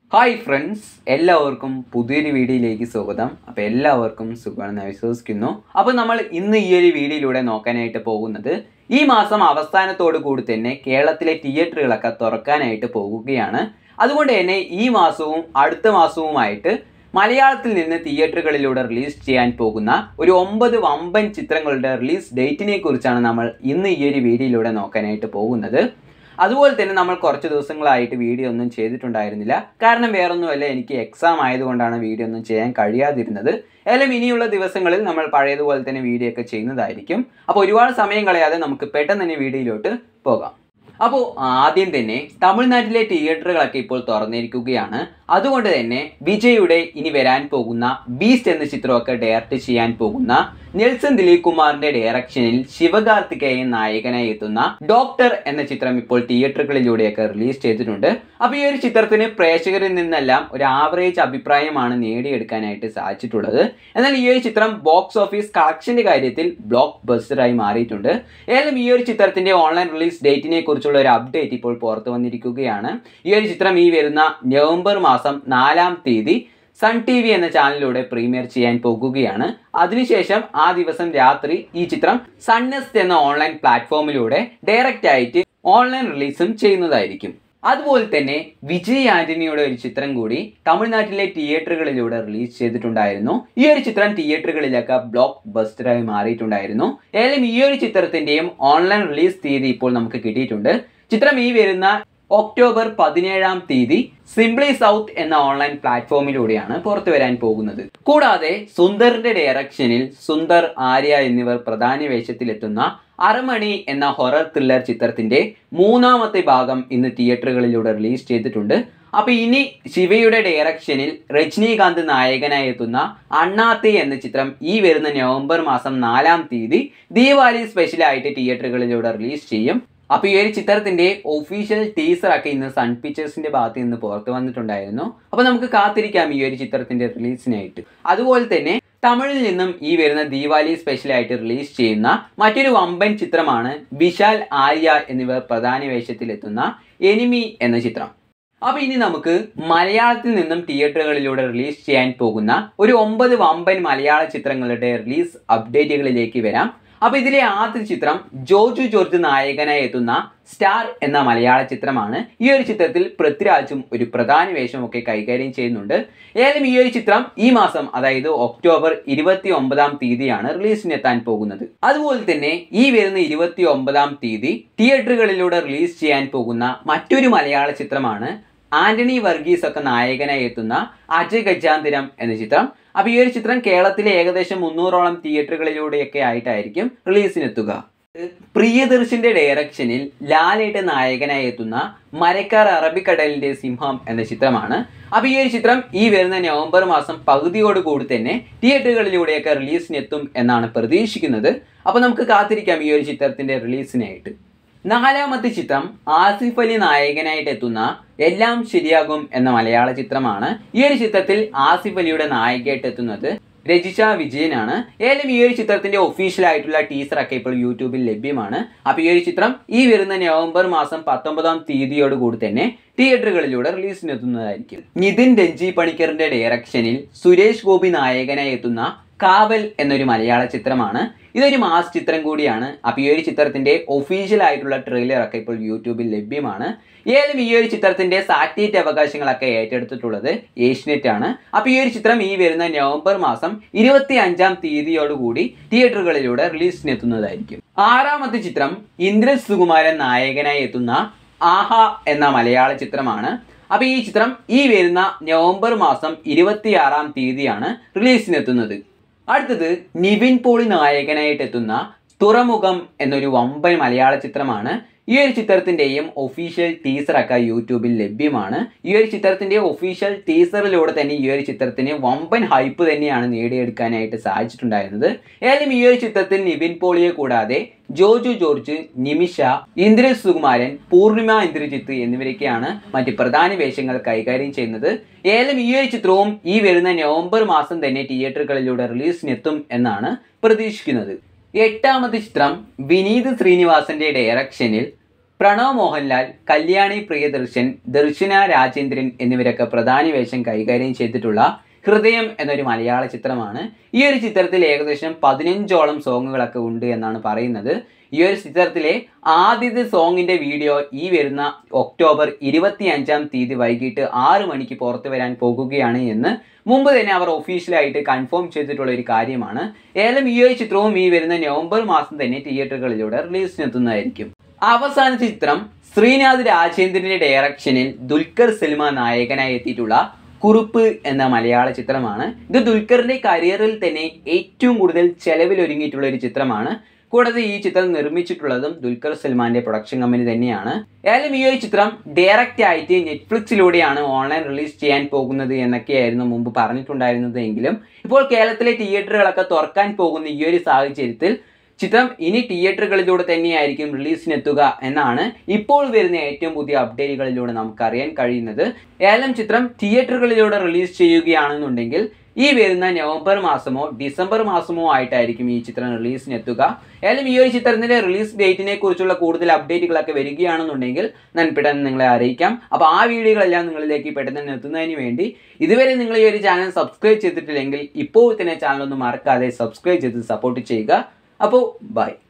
hi friends എല്ലാവർക്കും പുതിയൊരു വീഡിയോയിലേക്ക് സ്വാഗതം അപ്പോൾ എല്ലാവർക്കും സുഖമാണെന്ന് വിശ്വസിക്കുന്നു അപ്പോൾ നമ്മൾ ഇന്ന് ഈ ഒരു വീഡിയോയിലൂടെ നോക്കാനായിട്ട് പോകുന്നത് ഈ മാസം അവസാനത്തോടു കൂടി തന്നെ കേരളത്തിലെ തിയേറ്ററുകളൊക്കെ തുറക്കാനായിട്ട് പോകുകയാണ് അതുകൊണ്ട് തന്നെ ഈ മാസവും അടുത്ത മാസവുമായിട്ട് മലയാളത്തിൽ നിന്ന് തിയേറ്ററുകളിലൂടെ റിലീസ് ചെയ്യാൻ പോകുന്ന ഒരു ഒമ്പത് വമ്പൻ ചിത്രങ്ങളുടെ റിലീസ് ഡേറ്റിനെ കുറിച്ചാണ് നമ്മൾ ഇന്ന് ഈ ഒരു വീഡിയോയിലൂടെ നോക്കാനായിട്ട് പോകുന്നത് അതുപോലെ തന്നെ നമ്മൾ കുറച്ച് ദിവസങ്ങളായിട്ട് വീഡിയോ ഒന്നും ചെയ്തിട്ടുണ്ടായിരുന്നില്ല കാരണം വേറൊന്നുമല്ല എനിക്ക് എക്സാം ആയതുകൊണ്ടാണ് വീഡിയോ ഒന്നും ചെയ്യാൻ കഴിയാതിരുന്നത് ഏതായാലും ഇനിയുള്ള ദിവസങ്ങളിൽ നമ്മൾ പഴയതുപോലെ തന്നെ വീഡിയോ ഒക്കെ ചെയ്യുന്നതായിരിക്കും അപ്പോൾ ഒരുപാട് സമയം കളയാതെ നമുക്ക് പെട്ടെന്ന് തന്നെ വീഡിയോയിലോട്ട് പോകാം അപ്പോൾ ആദ്യം തന്നെ തമിഴ്നാട്ടിലെ തിയേറ്ററുകളൊക്കെ ഇപ്പോൾ തുറന്നിരിക്കുകയാണ് അതുകൊണ്ട് തന്നെ വിജയുടെ ഇനി വരാൻ പോകുന്ന ബീസ്റ്റ് എന്ന ചിത്രമൊക്കെ ഡയറക്റ്റ് ചെയ്യാൻ പോകുന്ന നെൽസൺ ദിലീപ് കുമാറിന്റെ ഡയറക്ഷനിൽ ശിവകാർത്തികേയൻ നായകനായി എത്തുന്ന ഡോക്ടർ എന്ന ചിത്രം ഇപ്പോൾ തിയേറ്ററുകളിലൂടെയൊക്കെ റിലീസ് ചെയ്തിട്ടുണ്ട് അപ്പോൾ ഈ ഒരു ചിത്രത്തിന് പ്രേക്ഷകരിൽ നിന്നെല്ലാം ഒരു ആവറേജ് അഭിപ്രായമാണ് നേടിയെടുക്കാനായിട്ട് സാധിച്ചിട്ടുള്ളത് എന്നാൽ ഈ ഒരു ചിത്രം ബോക്സ് ഓഫീസ് കളക്ഷന്റെ കാര്യത്തിൽ ബ്ലോക്ക് ബസ്റ്ററായി മാറിയിട്ടുണ്ട് ഏതായാലും ഈ ഒരു ചിത്രത്തിന്റെ ഓൺലൈൻ റിലീസ് ഡേറ്റിനെ കുറിച്ചുള്ള ഒരു അപ്ഡേറ്റ് ഇപ്പോൾ പുറത്തു വന്നിരിക്കുകയാണ് ഈ ഒരു ചിത്രം ഈ വരുന്ന നവംബർ മാസം നാലാം തീയതി സൺ ടി വി എന്ന ചാനലിലൂടെ പ്രീമിയർ ചെയ്യാൻ പോകുകയാണ് അതിനുശേഷം ആ ദിവസം രാത്രി ഈ ചിത്രം സൺനെസ്റ്റ് എന്ന ഓൺലൈൻ പ്ലാറ്റ്ഫോമിലൂടെ ഡയറക്റ്റ് ആയിട്ട് ഓൺലൈൻ റിലീസും ചെയ്യുന്നതായിരിക്കും അതുപോലെ തന്നെ വിജയ് ആന്റണിയുടെ ഒരു ചിത്രം കൂടി തമിഴ്നാട്ടിലെ തിയേറ്ററുകളിലൂടെ റിലീസ് ചെയ്തിട്ടുണ്ടായിരുന്നു ഈ ഒരു ചിത്രം തിയേറ്ററുകളിലൊക്കെ ബ്ലോക്ക് ബസ്റ്ററായി മാറിയിട്ടുണ്ടായിരുന്നു ഏതായാലും ഈ ഒരു ചിത്രത്തിന്റെയും ഓൺലൈൻ റിലീസ് തീയതി ഇപ്പോൾ നമുക്ക് കിട്ടിയിട്ടുണ്ട് ചിത്രം ഈ വരുന്ന ഒക്ടോബർ പതിനേഴാം തീയതി സിംപ്ലി സൗത്ത് എന്ന ഓൺലൈൻ പ്ലാറ്റ്ഫോമിലൂടെയാണ് പുറത്തു വരാൻ പോകുന്നത് കൂടാതെ സുന്ദറിന്റെ ഡയറക്ഷനിൽ സുന്ദർ ആര്യ എന്നിവർ പ്രധാന വേഷത്തിലെത്തുന്ന അരമണി എന്ന ഹൊറർ ത്രില്ലർ ചിത്രത്തിന്റെ മൂന്നാമത്തെ ഭാഗം ഇന്ന് തിയേറ്ററുകളിലൂടെ റിലീസ് ചെയ്തിട്ടുണ്ട് അപ്പൊ ഇനി ശിവയുടെ ഡയറക്ഷനിൽ രജനീകാന്ത് നായകനായി എത്തുന്ന അണ്ണാത്തി എന്ന ചിത്രം ഈ വരുന്ന നവംബർ മാസം നാലാം തീയതി ദീപാവലി സ്പെഷ്യലായിട്ട് തിയേറ്ററുകളിലൂടെ റിലീസ് ചെയ്യും അപ്പൊ ഈ ഒരു ചിത്രത്തിന്റെ ഒഫീഷ്യൽ ടീസർ ഒക്കെ ഇന്ന് സൺ പിക്ചേഴ്സിന്റെ ഭാഗത്ത് നിന്ന് പുറത്തു വന്നിട്ടുണ്ടായിരുന്നു അപ്പൊ നമുക്ക് കാത്തിരിക്കാം ഈ ഒരു ചിത്രത്തിന്റെ റിലീസിനായിട്ട് അതുപോലെ തന്നെ തമിഴിൽ നിന്നും ഈ വരുന്ന ദീപാവലി സ്പെഷ്യലായിട്ട് റിലീസ് ചെയ്യുന്ന മറ്റൊരു വമ്പൻ ചിത്രമാണ് വിശാൽ ആര്യ എന്നിവർ പ്രധാന വേഷത്തിലെത്തുന്ന എനിമി എന്ന ചിത്രം അപ്പൊ ഇനി നമുക്ക് മലയാളത്തിൽ നിന്നും തിയേറ്ററുകളിലൂടെ റിലീസ് ചെയ്യാൻ പോകുന്ന ഒരു ഒമ്പത് വമ്പൻ മലയാള ചിത്രങ്ങളുടെ റിലീസ് അപ്ഡേറ്റുകളിലേക്ക് വരാം അപ്പൊ ഇതിലെ ആദ്യ ചിത്രം ജോജു ജോർജ് നായകനായി എത്തുന്ന സ്റ്റാർ എന്ന മലയാള ചിത്രമാണ് ഈ ഒരു ചിത്രത്തിൽ പൃഥ്വിരാജും ഒരു പ്രധാന വേഷമൊക്കെ കൈകാര്യം ചെയ്യുന്നുണ്ട് ഏതായാലും ഈ ഒരു ചിത്രം ഈ മാസം അതായത് ഒക്ടോബർ ഇരുപത്തി ഒമ്പതാം തീയതിയാണ് റിലീസിനെത്താൻ പോകുന്നത് അതുപോലെ തന്നെ ഈ വരുന്ന ഇരുപത്തി ഒമ്പതാം തീയതി തിയേറ്ററുകളിലൂടെ റിലീസ് ചെയ്യാൻ പോകുന്ന മറ്റൊരു മലയാള ചിത്രമാണ് ആന്റണി വർഗീസ് ഒക്കെ നായകനായി എത്തുന്ന അജയ് ഗജാന്തിരം എന്ന ചിത്രം അപ്പൊ ഈ ഒരു ചിത്രം കേരളത്തിലെ ഏകദേശം മുന്നൂറോളം തിയേറ്ററുകളിലൂടെയൊക്കെ ആയിട്ടായിരിക്കും റിലീസിനെത്തുക പ്രിയദർശന്റെ ഡയറക്ഷനിൽ ലാലേട്ട് നായകനായി എത്തുന്ന മരക്കാർ അറബിക്കടലിന്റെ സിംഹം എന്ന ചിത്രമാണ് അപ്പൊ ഈ ഒരു ചിത്രം ഈ വരുന്ന നവംബർ മാസം പകുതിയോട് കൂടി തന്നെ തിയേറ്ററുകളിലൂടെയൊക്കെ റിലീസിനെത്തും എന്നാണ് പ്രതീക്ഷിക്കുന്നത് അപ്പൊ നമുക്ക് കാത്തിരിക്കാം ഈ ഒരു ചിത്രത്തിന്റെ റിലീസിനായിട്ട് നാലാമത്തെ ചിത്രം ആസിഫ് അലി നായകനായിട്ട് എത്തുന്ന എല്ലാം ശരിയാകും എന്ന മലയാള ചിത്രമാണ് ഈ ഒരു ചിത്രത്തിൽ ആസിഫ് അലിയുടെ നായികയായിട്ട് എത്തുന്നത് രജിഷ വിജയനാണ് ഏതായാലും ഈ ഒരു ചിത്രത്തിന്റെ ഒഫീഷ്യൽ ആയിട്ടുള്ള ടീസർ ഒക്കെ ഇപ്പോൾ യൂട്യൂബിൽ ലഭ്യമാണ് അപ്പൊ ഈ ഒരു ചിത്രം ഈ വരുന്ന നവംബർ മാസം പത്തൊമ്പതാം തീയതിയോട് കൂടി തന്നെ തിയേറ്ററുകളിലൂടെ റിലീസിനെത്തുന്നതായിരിക്കും നിതിൻ രഞ്ജി പണിക്കറിന്റെ ഡയറക്ഷനിൽ സുരേഷ് ഗോപി നായകനായി എത്തുന്ന കാവൽ എന്നൊരു മലയാള ചിത്രമാണ് ഇതൊരു മാസ് ചിത്രം കൂടിയാണ് അപ്പോൾ ഈ ഒരു ചിത്രത്തിന്റെ ഒഫീഷ്യൽ ആയിട്ടുള്ള ട്രെയിലർ ഒക്കെ ഇപ്പോൾ യൂട്യൂബിൽ ലഭ്യമാണ് ഏതായാലും ഈ ഒരു ചിത്രത്തിന്റെ സാറ്റലൈറ്റ് അവകാശങ്ങളൊക്കെ ഏറ്റെടുത്തിട്ടുള്ളത് ഏഷ്യനെറ്റ് ആണ് അപ്പോൾ ഈ ഒരു ചിത്രം ഈ വരുന്ന നവംബർ മാസം ഇരുപത്തി അഞ്ചാം തീയതിയോടുകൂടി തിയേറ്ററുകളിലൂടെ റിലീസിനെത്തുന്നതായിരിക്കും ആറാമത്തെ ചിത്രം ഇന്ദ്രൻ സുകുമാരൻ നായകനായി എത്തുന്ന ആഹ എന്ന മലയാള ചിത്രമാണ് അപ്പൊ ഈ ചിത്രം ഈ വരുന്ന നവംബർ മാസം ഇരുപത്തിയാറാം തീയതിയാണ് റിലീസിനെത്തുന്നത് അടുത്തത് നിവിൻ പോളി നായകനായിട്ട് എത്തുന്ന തുറമുഖം എന്നൊരു വമ്പൻ മലയാള ചിത്രമാണ് ഈ ഒരു ചിത്രത്തിന്റെയും ഒഫീഷ്യൽ ടീസറൊക്കെ യൂട്യൂബിൽ ലഭ്യമാണ് ഈ ഒരു ചിത്രത്തിന്റെ ഒഫീഷ്യൽ ടീസറിലൂടെ തന്നെ ഈ ഒരു ചിത്രത്തിന് വമ്പൻ ഹൈപ്പ് തന്നെയാണ് നേടിയെടുക്കാനായിട്ട് സാധിച്ചിട്ടുണ്ടായിരുന്നത് ഏതായാലും ഈ ഒരു ചിത്രത്തിൽ നിവിൻ പോളിയെ കൂടാതെ ജോജു ജോർജ് നിമിഷ ഇന്ദ്രജ് സുകുമാരൻ പൂർണിമ ഇന്ദ്രജിത്ത് എന്നിവരൊക്കെയാണ് മറ്റ് പ്രധാന വേഷങ്ങൾ കൈകാര്യം ചെയ്യുന്നത് ഏതായാലും ഈ ഒരു ചിത്രവും ഈ വരുന്ന നവംബർ മാസം തന്നെ തിയേറ്ററുകളിലൂടെ റിലീസിനെത്തും എന്നാണ് പ്രതീക്ഷിക്കുന്നത് എട്ടാമത്തെ ചിത്രം വിനീത് ശ്രീനിവാസന്റെ ഡയറക്ഷനിൽ പ്രണവ് മോഹൻലാൽ കല്യാണി പ്രിയദർശൻ ദർശന രാജേന്ദ്രൻ എന്നിവരൊക്കെ പ്രധാന വേഷം കൈകാര്യം ചെയ്തിട്ടുള്ള ഹൃദയം എന്നൊരു മലയാള ചിത്രമാണ് ഈ ഒരു ചിത്രത്തിൽ ഏകദേശം പതിനഞ്ചോളം സോങ്ങുകളൊക്കെ ഉണ്ട് എന്നാണ് പറയുന്നത് ഈ ഒരു ചിത്രത്തിലെ ആദ്യത്തെ സോങ്ങിന്റെ വീഡിയോ ഈ വരുന്ന ഒക്ടോബർ ഇരുപത്തി അഞ്ചാം തീയതി വൈകിട്ട് ആറ് മണിക്ക് പുറത്തു വരാൻ പോകുകയാണ് എന്ന് മുമ്പ് തന്നെ അവർ ഒഫീഷ്യലായിട്ട് കൺഫേം ചെയ്തിട്ടുള്ള ഒരു കാര്യമാണ് ഏലം ഈ ഒരു ചിത്രവും ഈ വരുന്ന നവംബർ മാസം തന്നെ തിയേറ്ററുകളിലൂടെ റിലീസിനെത്തുന്നതായിരിക്കും അവസാന ചിത്രം ശ്രീനാഥ് രാജേന്ദ്രന്റെ ഡയറക്ഷനിൽ ദുൽഖർ സൽമാൻ നായകനായി എത്തിയിട്ടുള്ള കുറുപ്പ് എന്ന മലയാള ചിത്രമാണ് ഇത് ദുൽഖറിന്റെ കരിയറിൽ തന്നെ ഏറ്റവും കൂടുതൽ ചെലവിൽ ഒരുങ്ങിയിട്ടുള്ള ഒരു ചിത്രമാണ് കൂടാതെ ഈ ചിത്രം നിർമ്മിച്ചിട്ടുള്ളതും ദുൽഖർ സൽമാന്റെ പ്രൊഡക്ഷൻ കമ്പനി തന്നെയാണ് ഏതായാലും ഈ ഒരു ചിത്രം ഡയറക്റ്റ് ആയിട്ട് നെറ്റ്ഫ്ലിക്സിലൂടെയാണ് ഓൺലൈൻ റിലീസ് ചെയ്യാൻ പോകുന്നത് എന്നൊക്കെയായിരുന്നു മുമ്പ് പറഞ്ഞിട്ടുണ്ടായിരുന്നത് എങ്കിലും ഇപ്പോൾ കേരളത്തിലെ തിയേറ്ററുകളൊക്കെ തുറക്കാൻ പോകുന്ന ഈ ഒരു സാഹചര്യത്തിൽ ചിത്രം ഇനി തിയേറ്ററുകളിലൂടെ തന്നെയായിരിക്കും റിലീസിനെത്തുക എന്നാണ് ഇപ്പോൾ വരുന്ന ഏറ്റവും പുതിയ അപ്ഡേറ്റുകളിലൂടെ നമുക്ക് അറിയാൻ കഴിയുന്നത് ഏലം ചിത്രം തിയേറ്ററുകളിലൂടെ റിലീസ് ചെയ്യുകയാണെന്നുണ്ടെങ്കിൽ ഈ വരുന്ന നവംബർ മാസമോ ഡിസംബർ മാസമോ ആയിട്ടായിരിക്കും ഈ ചിത്രം റിലീസിനെത്തുക ഏതായാലും ഈ ഒരു ചിത്രത്തിന്റെ റിലീസ് ഡേറ്റിനെ കുറിച്ചുള്ള കൂടുതൽ അപ്ഡേറ്റുകളൊക്കെ വരികയാണെന്നുണ്ടെങ്കിൽ ഞാൻ പെട്ടെന്ന് നിങ്ങളെ അറിയിക്കാം അപ്പോൾ ആ വീഡിയോകളെല്ലാം നിങ്ങളിലേക്ക് പെട്ടെന്ന് തന്നെ എത്തുന്നതിന് വേണ്ടി ഇതുവരെ നിങ്ങൾ ഈ ഒരു ചാനൽ സബ്സ്ക്രൈബ് ചെയ്തിട്ടില്ലെങ്കിൽ ഇപ്പോൾ തന്നെ ചാനൽ ഒന്ന് മറക്കാതെ സബ്സ്ക്രൈബ് ചെയ്ത് സപ്പോർട്ട് ചെയ്യുക അപ്പോൾ ബൈ